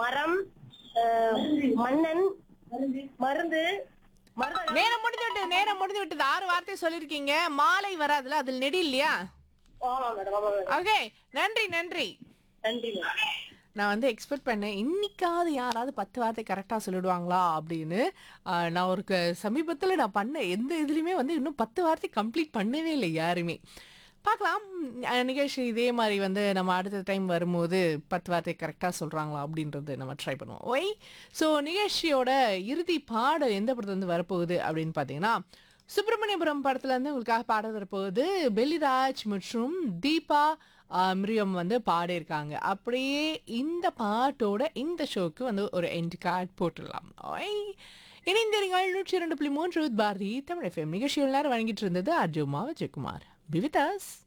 மரம் அஹ், மன்னன் மருந்து மருந்து நேரம் முடிஞ்சு விட்டு நேரம் முடிஞ்சு விட்டது ஆறு வார்த்தை சொல்லிருக்கீங்க மாலை வராதுல அதில் நெடி இல்லையா ஆமா மேடம் ஆமா மேடம் ஓகே நன்றி நன்றி நன்றி மேடம் நான் வந்து எக்ஸ்பெக்ட் பண்ணேன் இன்னைக்காவது யாராவது பத்து வார்த்தை கரெக்டாக சொல்லிடுவாங்களா அப்படின்னு ஆஹ் நான் ஒரு சமீபத்தில் நான் பண்ண எந்த இதுலேயுமே வந்து இன்னும் பத்து வார்த்தை கம்ப்ளீட் பண்ணவே இல்லை யாருமே பார்க்கலாம் அஹ் நிகழ்ச்சி இதே மாதிரி வந்து நம்ம அடுத்த டைம் வரும்போது பத்து வார்த்தை கரெக்டாக சொல்கிறாங்களா அப்படின்றது நம்ம ட்ரை பண்ணுவோம் ஒய் ஸோ நிகழ்ச்சியோட இறுதி பாடல் எந்த படத்துலேருந்து வரப்போகுது அப்படின்னு பார்த்தீங்கன்னா சுப்பிரமணியபுரம் படத்துலேருந்து உங்களுக்காக பாட வரப்போகுது பெல்லிராஜ் மற்றும் தீபா ஆஹ், மிரியம் வந்து பாடியிருக்காங்க அப்படியே இந்த பாட்டோட இந்த ஷோக்கு வந்து ஒரு எண்ட் கார்டு போட்டுடலாம் ஒய் இணைந்திருங்கள் நூற்றி இரண்டு புள்ளி மூன்று பாரதி தமிழ் எஃப்எம் நிகழ்ச்சிகள் நேரம் வழங்கிட்டு இருந்தது அர்ஜுமா விஜயகுமார் பிவிதாஸ்